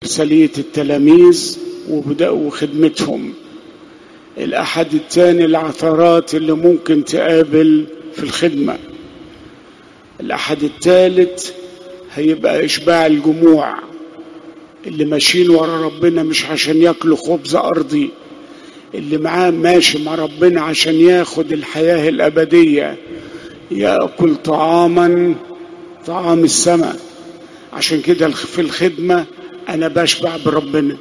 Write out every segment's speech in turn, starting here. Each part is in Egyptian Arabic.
إرسالية التلاميذ وبدأوا خدمتهم الأحد الثاني العثرات اللي ممكن تقابل في الخدمة الأحد الثالث هيبقى إشباع الجموع اللي ماشيين ورا ربنا مش عشان ياكلوا خبز أرضي اللي معاه ماشي مع ربنا عشان ياخد الحياة الأبدية يأكل طعاما طعام السماء عشان كده في الخدمة أنا بشبع بربنا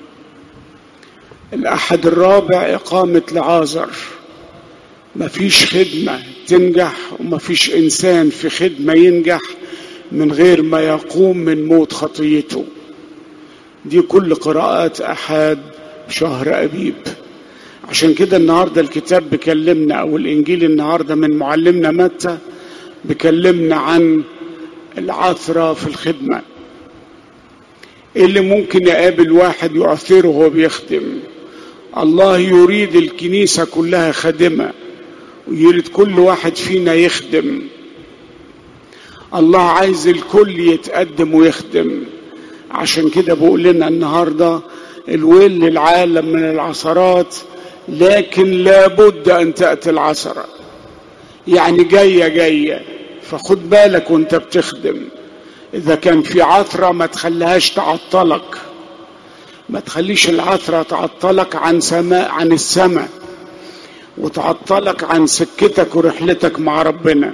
الأحد الرابع إقامة لعازر مفيش خدمة تنجح ومفيش إنسان في خدمة ينجح من غير ما يقوم من موت خطيته دي كل قراءات أحد شهر أبيب عشان كده النهارده الكتاب بيكلمنا او الانجيل النهارده من معلمنا متى بيكلمنا عن العثره في الخدمه ايه اللي ممكن يقابل واحد يؤثره وهو بيخدم الله يريد الكنيسه كلها خادمه ويريد كل واحد فينا يخدم الله عايز الكل يتقدم ويخدم عشان كده بقول لنا النهارده الويل للعالم من العثرات لكن لابد ان تاتي العثره يعني جايه جايه فخد بالك وانت بتخدم اذا كان في عثره ما تخليهاش تعطلك ما تخليش العثره تعطلك عن سماء عن السماء وتعطلك عن سكتك ورحلتك مع ربنا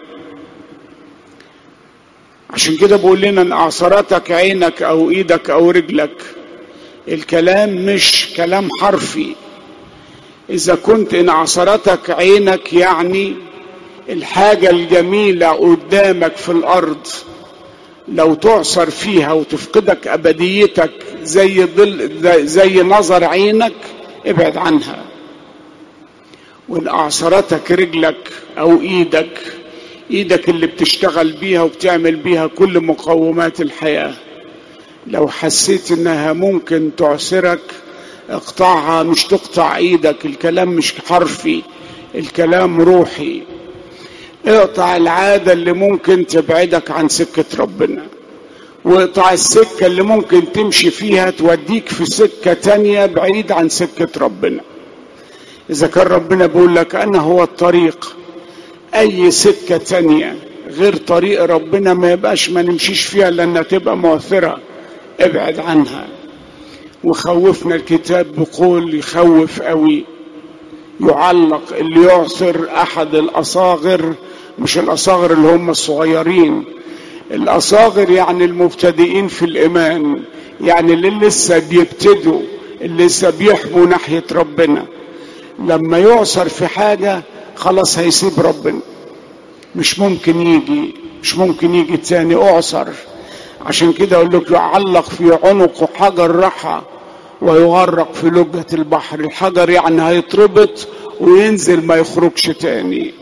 عشان كده بقول لنا ان اعصرتك عينك او ايدك او رجلك الكلام مش كلام حرفي إذا كنت إن عصرتك عينك يعني الحاجة الجميلة قدامك في الأرض لو تعصر فيها وتفقدك أبديتك زي ظل زي نظر عينك ابعد عنها وإن أعصرتك رجلك أو إيدك إيدك اللي بتشتغل بيها وبتعمل بيها كل مقومات الحياة لو حسيت إنها ممكن تعسرك اقطعها مش تقطع ايدك الكلام مش حرفي الكلام روحي اقطع العادة اللي ممكن تبعدك عن سكة ربنا واقطع السكة اللي ممكن تمشي فيها توديك في سكة تانية بعيد عن سكة ربنا إذا كان ربنا بيقول لك أنا هو الطريق أي سكة تانية غير طريق ربنا ما يبقاش ما نمشيش فيها لأنها تبقى مؤثرة ابعد عنها وخوفنا الكتاب بقول يخوف قوي يعلق اللي يعصر احد الاصاغر مش الاصاغر اللي هم الصغيرين الاصاغر يعني المبتدئين في الايمان يعني اللي لسه بيبتدوا اللي لسه بيحبوا ناحيه ربنا لما يعصر في حاجه خلاص هيسيب ربنا مش ممكن يجي مش ممكن يجي تاني اعصر عشان كده اقول لك يعلق في عنقه حجر رحى ويغرق في لجة البحر الحجر يعني هيتربط وينزل ما يخرجش تاني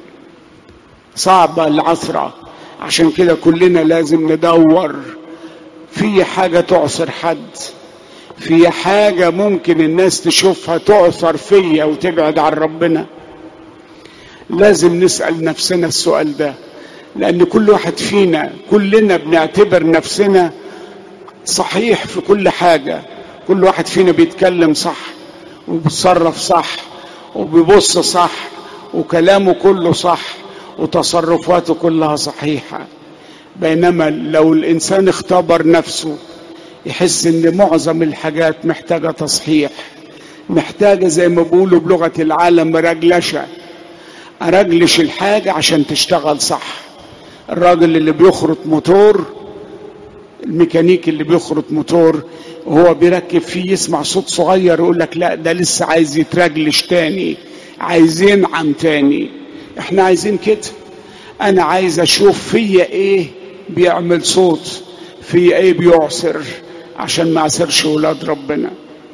صعبة العثرة عشان كده كلنا لازم ندور في حاجة تعثر حد في حاجة ممكن الناس تشوفها تعثر فيا وتبعد عن ربنا لازم نسأل نفسنا السؤال ده لأن كل واحد فينا كلنا بنعتبر نفسنا صحيح في كل حاجة كل واحد فينا بيتكلم صح وبيتصرف صح وبيبص صح وكلامه كله صح وتصرفاته كلها صحيحة بينما لو الإنسان اختبر نفسه يحس إن معظم الحاجات محتاجة تصحيح محتاجة زي ما بيقولوا بلغة العالم رجلشة أرجلش الحاجة عشان تشتغل صح الراجل اللي بيخرط موتور الميكانيك اللي بيخرط موتور وهو بيركب فيه يسمع صوت صغير يقول لك لا ده لسه عايز يترجلش تاني عايز ينعم تاني احنا عايزين كده انا عايز اشوف فيا ايه بيعمل صوت فيا ايه بيعصر عشان ما اعصرش ولاد ربنا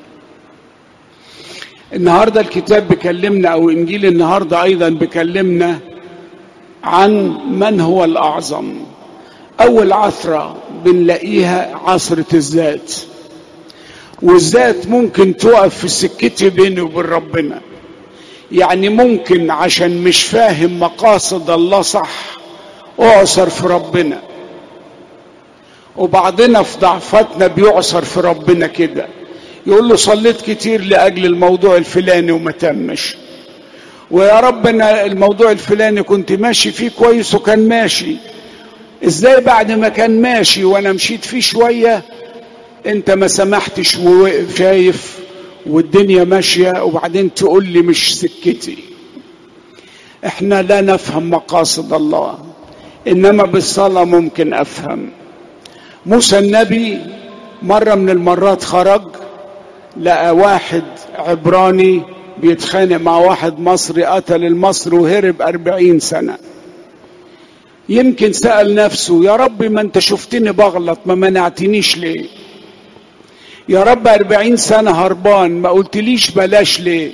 النهارده الكتاب بيكلمنا او انجيل النهارده ايضا بيكلمنا عن من هو الاعظم اول عثره بنلاقيها عثره الذات والذات ممكن تقف في سكتي بيني وبين ربنا يعني ممكن عشان مش فاهم مقاصد الله صح اعصر في ربنا وبعضنا في ضعفتنا بيعصر في ربنا كده يقول له صليت كتير لأجل الموضوع الفلاني وما تمش ويا رب انا الموضوع الفلاني كنت ماشي فيه كويس وكان ماشي ازاي بعد ما كان ماشي وانا مشيت فيه شوية انت ما سمحتش ووقف شايف والدنيا ماشية وبعدين تقول لي مش سكتي احنا لا نفهم مقاصد الله انما بالصلاة ممكن افهم موسى النبي مرة من المرات خرج لقى واحد عبراني بيتخانق مع واحد مصري قتل المصري وهرب أربعين سنة يمكن سأل نفسه يا رب ما انت شفتني بغلط ما منعتنيش ليه يا رب أربعين سنة هربان ما قلتليش بلاش ليه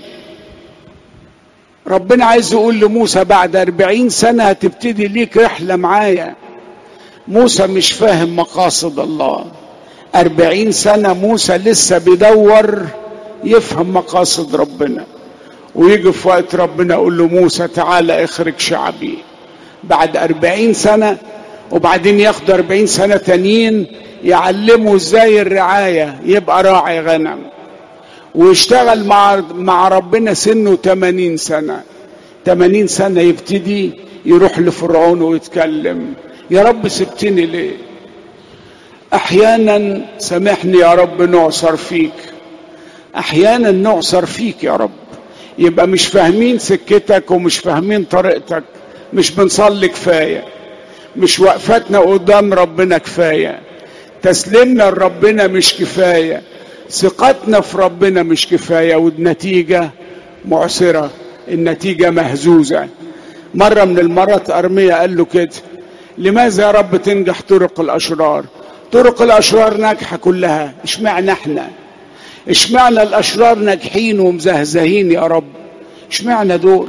ربنا عايز يقول لموسى بعد أربعين سنة هتبتدي ليك رحلة معايا موسى مش فاهم مقاصد الله أربعين سنة موسى لسه بيدور يفهم مقاصد ربنا ويجي في وقت ربنا يقول له موسى تعالى اخرج شعبي بعد أربعين سنة وبعدين ياخد أربعين سنة تانيين يعلمه ازاي الرعاية يبقى راعي غنم ويشتغل مع مع ربنا سنه 80 سنة 80 سنة يبتدي يروح لفرعون ويتكلم يا رب سبتني ليه احيانا سامحني يا رب نعصر فيك احيانا نعصر فيك يا رب يبقى مش فاهمين سكتك ومش فاهمين طريقتك مش بنصلي كفايه مش وقفتنا قدام ربنا كفايه تسليمنا لربنا مش كفايه ثقتنا في ربنا مش كفايه والنتيجه معسره النتيجه مهزوزه مره من المرات ارميا قال له كده لماذا يا رب تنجح طرق الاشرار طرق الاشرار ناجحه كلها اشمعنى احنا اشمعنى الاشرار ناجحين ومزهزهين يا رب اشمعنى دول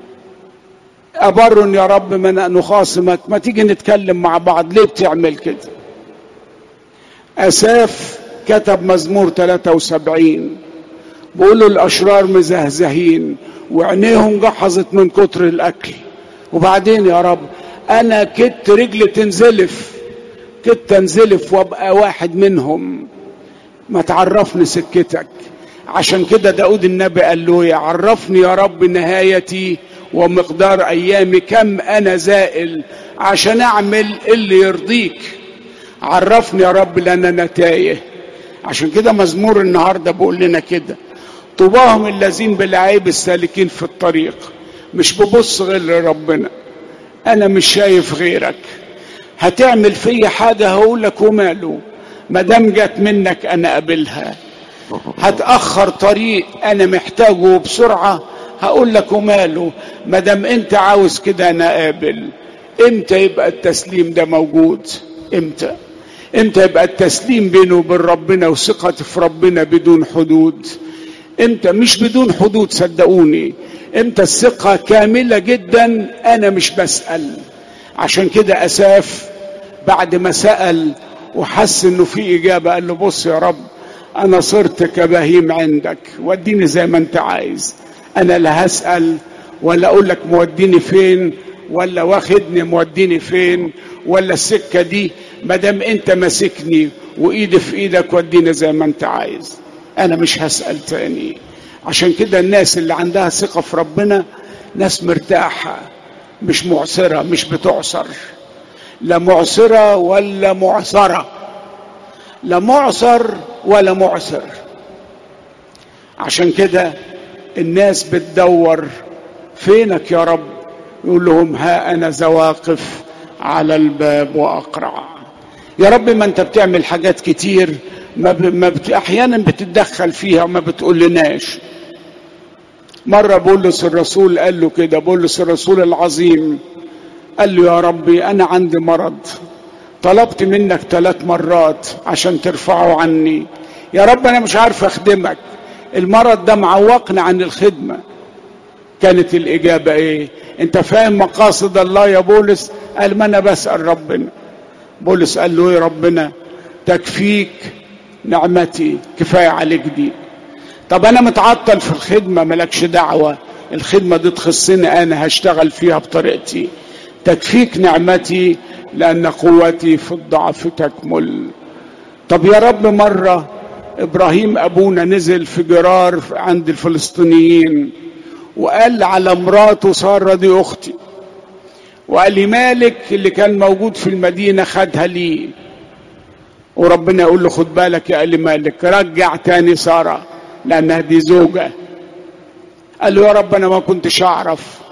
ابر يا رب من نخاصمك ما تيجي نتكلم مع بعض ليه بتعمل كده اساف كتب مزمور 73 بيقولوا الاشرار مزهزهين وعينيهم جحظت من كتر الاكل وبعدين يا رب انا كدت رجلي تنزلف كدت انزلف وابقى واحد منهم ما تعرفني سكتك عشان كده داود النبي قال له يعرفني يا رب نهايتي ومقدار ايامي كم انا زائل عشان اعمل اللي يرضيك عرفني يا رب لان انا تايه عشان كده مزمور النهارده بيقول لنا كده طوباهم الذين بالعيب السالكين في الطريق مش ببص غير لربنا انا مش شايف غيرك هتعمل فيا حاجه هقول لك وماله ما دام جت منك انا قابلها هتاخر طريق انا محتاجه بسرعه هقول لك وماله ما دام انت عاوز كده انا قابل امتى يبقى التسليم ده موجود امتى امتى يبقى التسليم بينه وبين ربنا وثقتي في ربنا بدون حدود امتى مش بدون حدود صدقوني امتى الثقة كاملة جدا انا مش بسأل عشان كده اساف بعد ما سأل وحس انه في اجابة قال له بص يا رب انا صرت كبهيم عندك وديني زي ما انت عايز انا لا هسأل ولا اقول لك موديني فين ولا واخدني موديني فين ولا السكة دي مادام انت ماسكني وايدي في ايدك وديني زي ما انت عايز انا مش هسأل تاني عشان كده الناس اللي عندها ثقة في ربنا ناس مرتاحة مش معسرة مش بتعسر لا معسرة ولا معسرة لا معسر ولا معسر عشان كده الناس بتدور فينك يا رب يقول لهم ها انا زواقف على الباب واقرع يا رب ما انت بتعمل حاجات كتير ما, ب... ما بت... احيانا بتتدخل فيها وما بتقول لناش مره بولس الرسول قال له كده بولس الرسول العظيم قال له يا ربي انا عندي مرض طلبت منك ثلاث مرات عشان ترفعه عني يا رب انا مش عارف اخدمك المرض ده معوقني عن الخدمه كانت الاجابه ايه انت فاهم مقاصد الله يا بولس قال ما انا بسال ربنا بولس قال له يا ربنا تكفيك نعمتي كفايه عليك دي طب انا متعطل في الخدمه مالكش دعوه الخدمه دي تخصني انا هشتغل فيها بطريقتي تكفيك نعمتي لأن قوتي في الضعف تكمل طب يا رب مرة إبراهيم أبونا نزل في جرار عند الفلسطينيين وقال على مراته سارة دي أختي وقال لي مالك اللي كان موجود في المدينة خدها لي وربنا يقول له خد بالك يا قال مالك رجع تاني سارة لأنها دي زوجة قال له يا رب أنا ما كنتش أعرف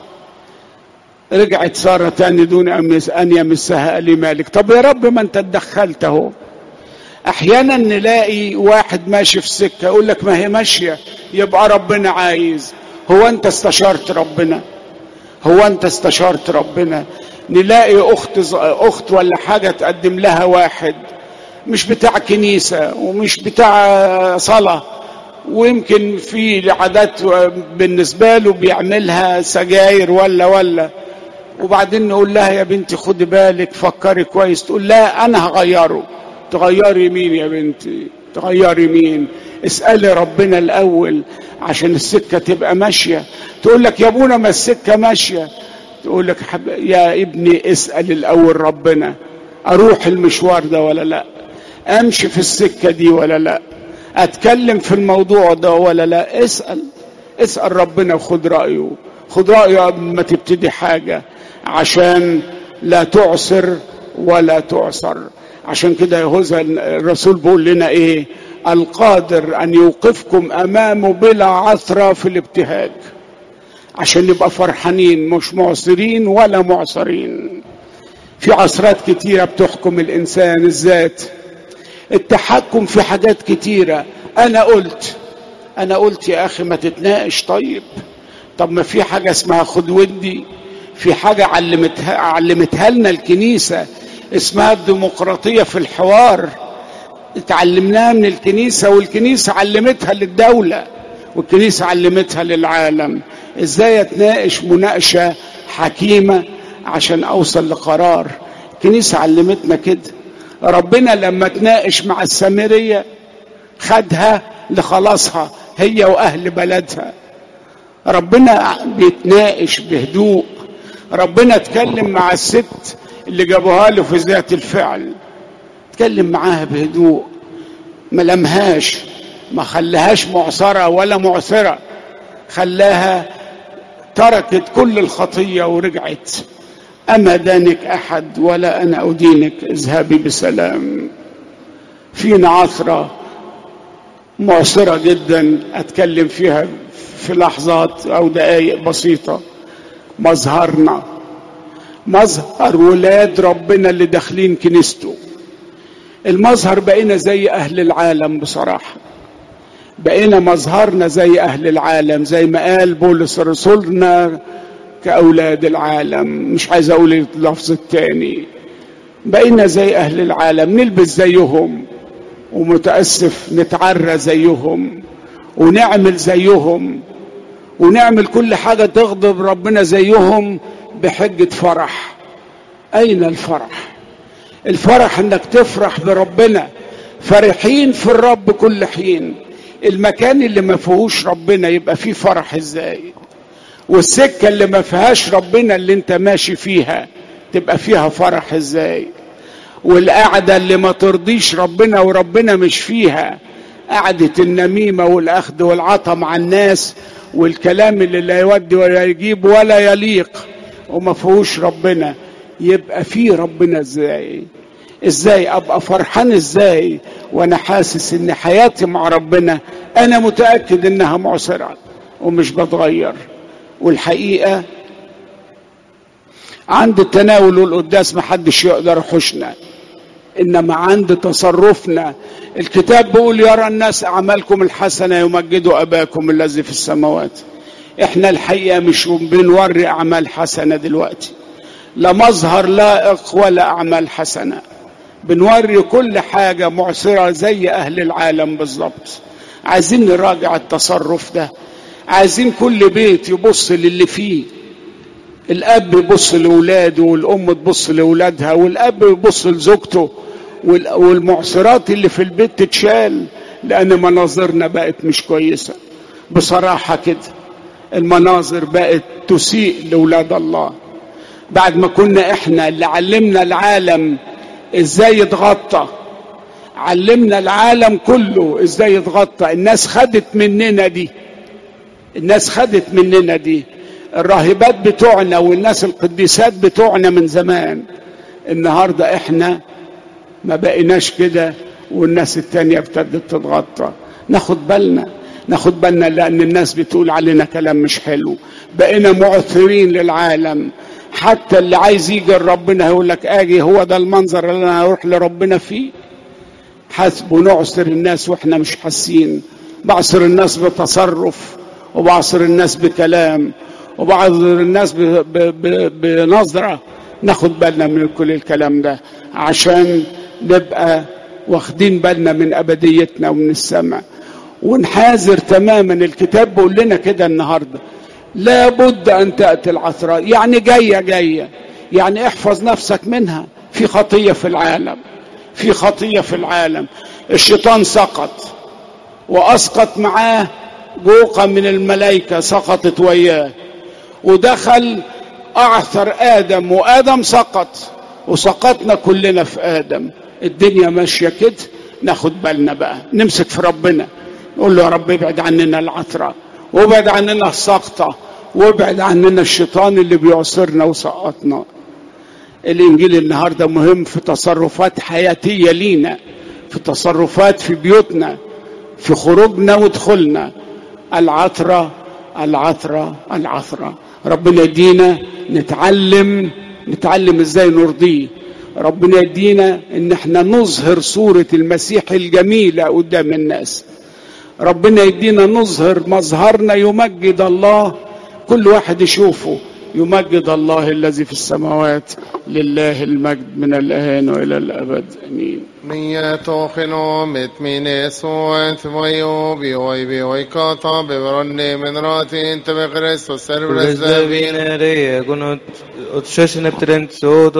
رجعت سارة تاني دون أن يمسها قال لي مالك طب يا رب ما أنت اتدخلت أهو أحيانا نلاقي واحد ماشي في سكة يقول لك ما هي ماشية يبقى ربنا عايز هو أنت استشرت ربنا هو أنت استشرت ربنا نلاقي أخت أخت ولا حاجة تقدم لها واحد مش بتاع كنيسة ومش بتاع صلاة ويمكن في عادات بالنسبة له بيعملها سجاير ولا ولا وبعدين نقول لها يا بنتي خدي بالك فكري كويس تقول لا أنا هغيره تغيري مين يا بنتي تغيري مين اسألي ربنا الأول عشان السكة تبقى ماشية تقول لك يا ابونا ما السكة ماشية تقول لك حب... يا ابني اسأل الأول ربنا أروح المشوار ده ولا لا أمشي في السكة دي ولا لا أتكلم في الموضوع ده ولا لا اسأل اسأل ربنا وخد رأيه خد رأيه قبل ما تبتدي حاجة عشان لا تعسر ولا تعسر عشان كده يهوذا الرسول بيقول لنا ايه القادر ان يوقفكم امامه بلا عثره في الابتهاج عشان نبقى فرحانين مش معسرين ولا معسرين في عثرات كتيره بتحكم الانسان الذات التحكم في حاجات كتيره انا قلت انا قلت يا اخي ما تتناقش طيب طب ما في حاجه اسمها خد ودي في حاجه علمتها علمتها لنا الكنيسه اسمها الديمقراطيه في الحوار اتعلمناها من الكنيسه والكنيسه علمتها للدوله والكنيسه علمتها للعالم ازاي اتناقش مناقشه حكيمه عشان اوصل لقرار الكنيسه علمتنا كده ربنا لما تناقش مع السامريه خدها لخلاصها هي واهل بلدها ربنا بيتناقش بهدوء ربنا اتكلم مع الست اللي جابوها له في ذات الفعل اتكلم معاها بهدوء ما لمهاش ما خلاهاش معصرة ولا معسرة خلاها تركت كل الخطية ورجعت أما دانك أحد ولا أنا أدينك اذهبي بسلام فينا عثرة معسرة جدا أتكلم فيها في لحظات أو دقائق بسيطة مظهرنا مظهر ولاد ربنا اللي داخلين كنيسته المظهر بقينا زي أهل العالم بصراحة بقينا مظهرنا زي أهل العالم زي ما قال بولس رسولنا كأولاد العالم مش عايز أقول اللفظ التاني بقينا زي أهل العالم نلبس زيهم ومتأسف نتعرى زيهم ونعمل زيهم ونعمل كل حاجة تغضب ربنا زيهم بحجة فرح أين الفرح الفرح انك تفرح بربنا فرحين في الرب كل حين المكان اللي ما فيهوش ربنا يبقى فيه فرح ازاي والسكة اللي ما فيهاش ربنا اللي انت ماشي فيها تبقى فيها فرح ازاي والقعدة اللي ما ترضيش ربنا وربنا مش فيها قعدة النميمة والأخذ والعطا مع الناس والكلام اللي لا يودي ولا يجيب ولا يليق وما فيهوش ربنا يبقى فيه ربنا ازاي ازاي ابقى فرحان ازاي وانا حاسس ان حياتي مع ربنا انا متاكد انها معسره ومش بتغير والحقيقه عند التناول والقداس محدش يقدر يحوشنا انما عند تصرفنا الكتاب بيقول يرى الناس اعمالكم الحسنه يمجدوا اباكم الذي في السماوات احنا الحقيقه مش بنوري اعمال حسنه دلوقتي لا مظهر لائق ولا اعمال حسنه بنوري كل حاجه معسره زي اهل العالم بالظبط عايزين نراجع التصرف ده عايزين كل بيت يبص للي فيه الاب يبص لاولاده والام تبص لاولادها والاب يبص لزوجته والمعصرات اللي في البيت تتشال لان مناظرنا بقت مش كويسه بصراحه كده المناظر بقت تسيء لاولاد الله بعد ما كنا احنا اللي علمنا العالم ازاي يتغطى علمنا العالم كله ازاي يتغطى الناس خدت مننا دي الناس خدت مننا دي الراهبات بتوعنا والناس القديسات بتوعنا من زمان النهارده احنا ما بقيناش كده والناس التانية ابتدت تتغطى ناخد بالنا ناخد بالنا لان الناس بتقول علينا كلام مش حلو بقينا معثرين للعالم حتى اللي عايز يجي لربنا يقول لك اجي هو ده المنظر اللي انا هروح لربنا فيه حسب نعصر الناس واحنا مش حاسين بعصر الناس بتصرف وبعصر الناس بكلام وبعصر الناس ب... ب... ب... بنظرة ناخد بالنا من كل الكلام ده عشان نبقى واخدين بالنا من أبديتنا ومن السماء ونحاذر تماما الكتاب بيقول لنا كده النهارده لابد ان تاتي العثراء يعني جايه جايه يعني احفظ نفسك منها في خطيه في العالم في خطيه في العالم الشيطان سقط واسقط معاه جوقه من الملائكه سقطت وياه ودخل اعثر ادم وادم سقط وسقطنا كلنا في ادم الدنيا ماشيه كده ناخد بالنا بقى نمسك في ربنا نقول له يا رب ابعد عننا العثره وابعد عننا السقطه وابعد عننا الشيطان اللي بيعصرنا وسقطنا الانجيل النهارده مهم في تصرفات حياتيه لينا في تصرفات في بيوتنا في خروجنا ودخولنا العثره العثره العثره ربنا يدينا نتعلم نتعلم ازاي نرضيه ربنا يدينا ان احنا نظهر صوره المسيح الجميله قدام الناس ربنا يدينا نظهر مظهرنا يمجد الله كل واحد يشوفه يمجد الله الذي في السماوات لله المجد من الآن وإلى الأبد آمين Mia mit mine suent voio bi oi bi oi kata be veronne men ratin te be Christus servres Prezdevine reje, gunot od šešine ptrent sod